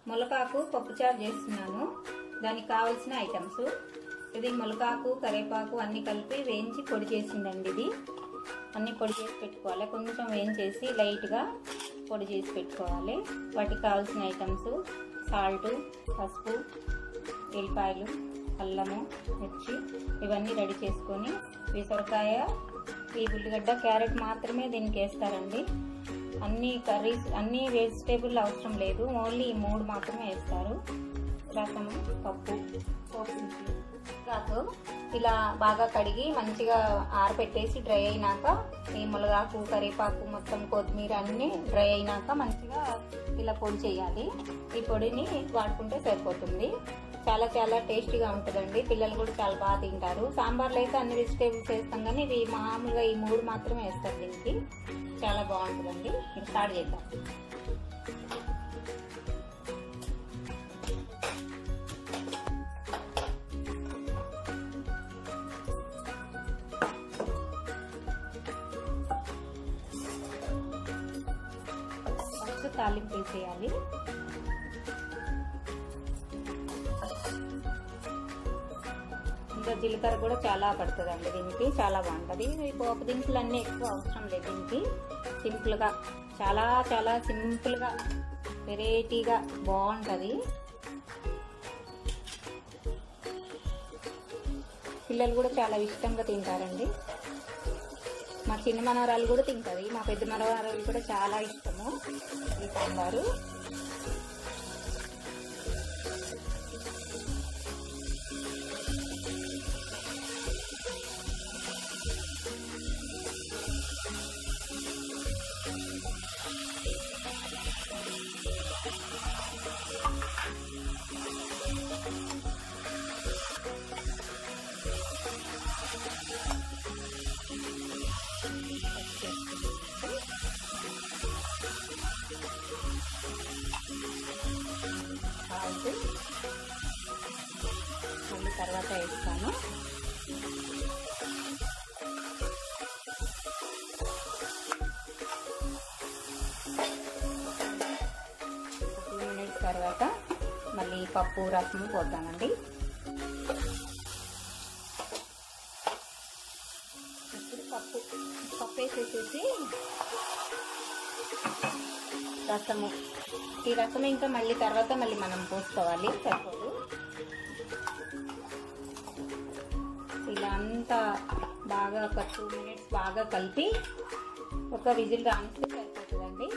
ములకాకు పప్పుచారు చేస్తున్నాను దానికి కావాల్సిన ఐటమ్స్ ఇది ములకాకు కరివేపాకు అన్ని కలిపి వేయించి పొడి చేసిందండి ఇది అన్ని పొడి చేసి పెట్టుకోవాలి కొంచెం వేయించేసి లైట్గా పొడి చేసి పెట్టుకోవాలి వాటికి కావాల్సిన ఐటమ్స్ సాల్ట్ పసుపు ఎల్లిపాయలు అల్లము మిర్చి ఇవన్నీ రెడీ చేసుకొని ఈ సొరకాయ ఈ ఉల్లిగడ్డ క్యారెట్ మాత్రమే దీనికి వేస్తారండి అన్ని కర్రీస్ అన్ని వెజిటేబుల్ అవసరం లేదు ఓన్లీ ఈ మూడు మాత్రమే వేస్తారు రసము పప్పు పోపు దినుసులు. కాకు ఇలా బాగా కడిగి మంచిగా ఆరబెట్టేసి డ్రై అయినాక ఈ మునగాకు కరివేపాకు మొత్తం కొత్తిమీర అన్ని డ్రై అయినాక మంచిగా ఇలా పొడి చేయాలి ఈ పొడిని వాడుకుంటే సరిపోతుంది చాలా చాలా టేస్టీగా ఉంటుందండి పిల్లలు కూడా చాలా బాగా తింటారు సాంబార్లో అయితే అన్ని వెజిటేబుల్స్ వేస్తాం కానీ ఇవి మామూలుగా ఈ మూడు మాత్రమే వేస్తారు దీనికి చాలా బాగుంటుందండి ఇది స్టార్ట్ చేద్దాం ఫస్ట్ తాలింపు వేసేయాలి ఇంకా జీలకర్ర కూడా చాలా పడుతుందండి దీనికి చాలా బాగుంటుంది ఈ పోపు దినుసులు అన్నీ ఎక్కువ అవసరం లేదు దీనికి సింపుల్గా చాలా చాలా సింపుల్గా వెరైటీగా బాగుంటుంది పిల్లలు కూడా చాలా ఇష్టంగా తింటారండి మా చిన్న మనవరాలు కూడా తింటుంది మా పెద్ద మనవరాలు కూడా చాలా ఇష్టము ఈ సాంబారు సాల్ట్ మళ్ళీ తర్వాత వేస్తాను టూ మినిట్స్ తర్వాత మళ్ళీ పప్పు రసము పోతామండి ఇప్పుడు పప్పు పప్పు వేసేసేసి రసము ఈ రసం ఇంకా మళ్ళీ తర్వాత మళ్ళీ మనం పోసుకోవాలి సరిపోదు ఇలా అంతా బాగా ఒక టూ మినిట్స్ బాగా కలిపి ఒక విజిల్ రానిస్తే సరిపోతుందండి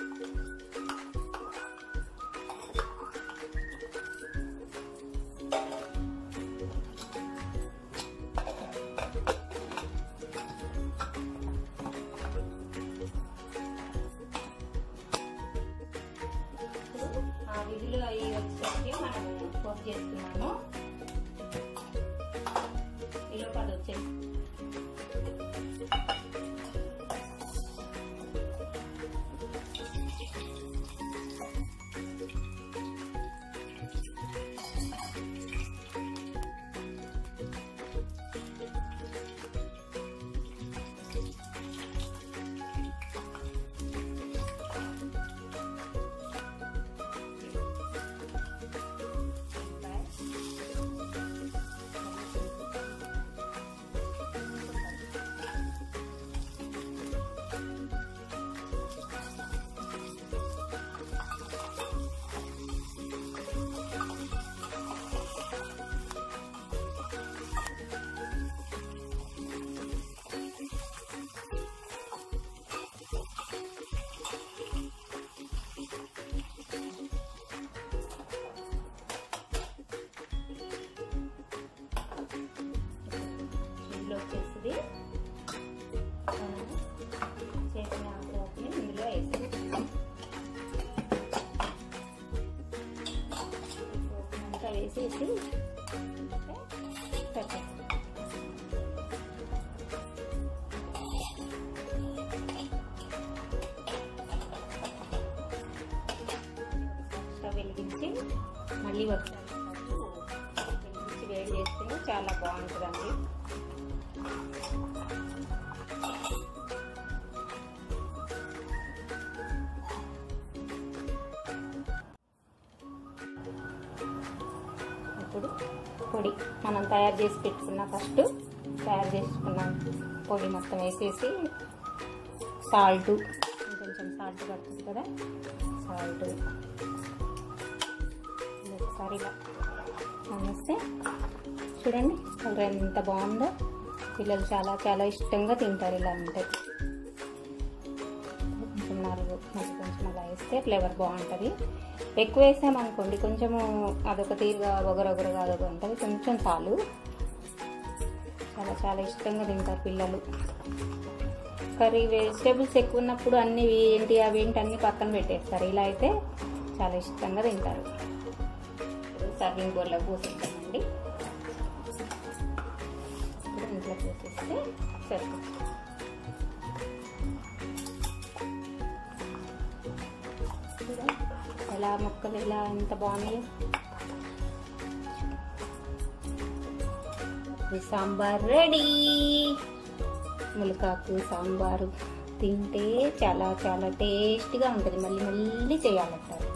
ఆ విధులు అవి వచ్చేసి మనం పోపు చేస్తున్నాము ఈ లోపల వచ్చేసి ఇందులో వచ్చేసి మనం చేసిన పోపుని ఇందులో వేసి పోపునంతా వేసేసి పెట్టండి స్టవ్ వెలిగించి మళ్ళీ ఒకసారి స్టవ్ వెలిగించి వేడి చేస్తే చాలా బాగుంటుందండి ఇప్పుడు పొడి మనం తయారు చేసి పెట్టుకున్న ఫస్ట్ తయారు చేసుకున్న పొడి మొత్తం వేసేసి సాల్ట్ కొంచెం సాల్ట్ పడుతుంది కదా సాల్ట్ ఒకసారి ఇలా అనేస్తే చూడండి కలర్ ఎంత బాగుందో పిల్లలు చాలా చాలా ఇష్టంగా తింటారు ఇలా ఉంటాయి కొంచెం నాలుగు మళ్ళీ కొంచెం అలా వేస్తే ఫ్లేవర్ బాగుంటుంది ఎక్కువ వేసామనుకోండి కొంచెము అదొక తీరుగా ఒగరొగరుగా అదొక ఉంటుంది కొంచెం చాలు చాలా చాలా ఇష్టంగా తింటారు పిల్లలు కర్రీ వెజిటేబుల్స్ ఎక్కువ ఉన్నప్పుడు అన్ని ఏంటి అవి ఏంటి అన్ని పక్కన పెట్టేస్తారు ఇలా అయితే చాలా ఇష్టంగా తింటారు ఇప్పుడు సర్వింగ్ బోర్లో పోసేద్దామండి ఇప్పుడు ఇంట్లో పోసేస్తే సరిపోతుంది చూడండి ఎలా మొక్కలు ఎలా ఎంత బాగున్నాయో ఈ సాంబార్ రెడీ ములకాకు సాంబారు తింటే చాలా చాలా టేస్ట్గా ఉంటుంది మళ్ళీ మళ్ళీ చేయాలంటారు